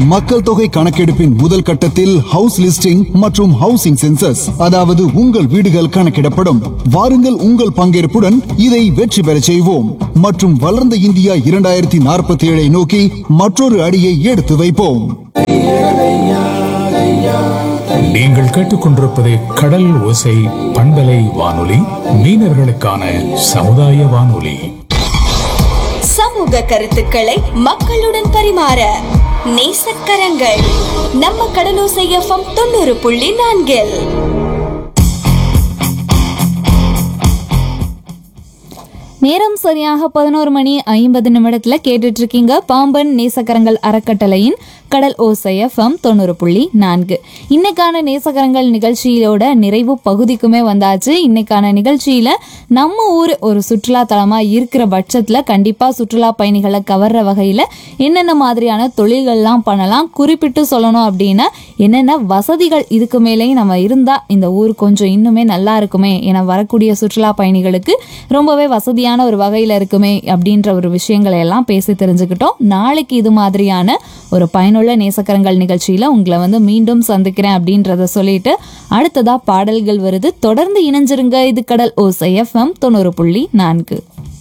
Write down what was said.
மக்கள் தொகை கணக்கெடுப்பின் முதல் கட்டத்தில் ஹவுஸ் லிஸ்டிங் மற்றும் ஹவுசிங் சென்சஸ் அதாவது உங்கள் வீடுகள் கணக்கிடப்படும் வாருங்கள் உங்கள் பங்கேற்புடன் இதை வெற்றி பெறச் செய்வோம் மற்றும் வளர்ந்த இந்தியா இரண்டாயிரத்தி நாற்பத்தி ஏழை நோக்கி மற்றொரு அடியை எடுத்து வைப்போம் நீங்கள் கேட்டுக்கொண்டிருப்பது கடல் ஓசை பண்பலை வானொலி மீனவர்களுக்கான சமுதாய வானொலி சமூக கருத்துக்களை மக்களுடன் பரிமாற நேசக்கரங்கள் நம்ம கடலோசை எஃப்எம் தொண்ணூறு புள்ளி நான்கில் நேரம் சரியாக பதினோரு மணி ஐம்பது நிமிடத்துல கேட்டுட்டு இருக்கீங்க பாம்பன் நேசக்கரங்கள் அறக்கட்டளையின் கடல் ஓசை எஃப்எம் தொண்ணூறு புள்ளி நான்கு இன்னைக்கான நேசக்கரங்கள் நிகழ்ச்சியோட நிறைவு பகுதிக்குமே வந்தாச்சு இன்னைக்கான நிகழ்ச்சியில நம்ம ஊர் ஒரு சுற்றுலா தலமா இருக்கிற பட்சத்துல கண்டிப்பா சுற்றுலா பயணிகளை கவர்ற வகையில என்னென்ன மாதிரியான தொழில்கள்லாம் பண்ணலாம் குறிப்பிட்டு சொல்லணும் அப்படின்னா என்னென்ன வசதிகள் இதுக்கு மேலேயும் நம்ம இருந்தா இந்த ஊர் கொஞ்சம் இன்னுமே நல்லா இருக்குமே என வரக்கூடிய சுற்றுலா பயணிகளுக்கு ரொம்பவே வசதியான ஒரு வகையில இருக்குமே அப்படின்ற ஒரு விஷயங்களை எல்லாம் பேசி தெரிஞ்சுக்கிட்டோம் நாளைக்கு இது மாதிரியான ஒரு பயனுள்ள நேசக்கரங்கள் நிகழ்ச்சியில உங்களை வந்து மீண்டும் சந்திக்கிறேன் அப்படின்றத சொல்லிட்டு அடுத்ததா பாடல்கள் வருது தொடர்ந்து இணைஞ்சிருங்க இது கடல் ஓசை எஃப்எம் தொண்ணூறு புள்ளி நான்கு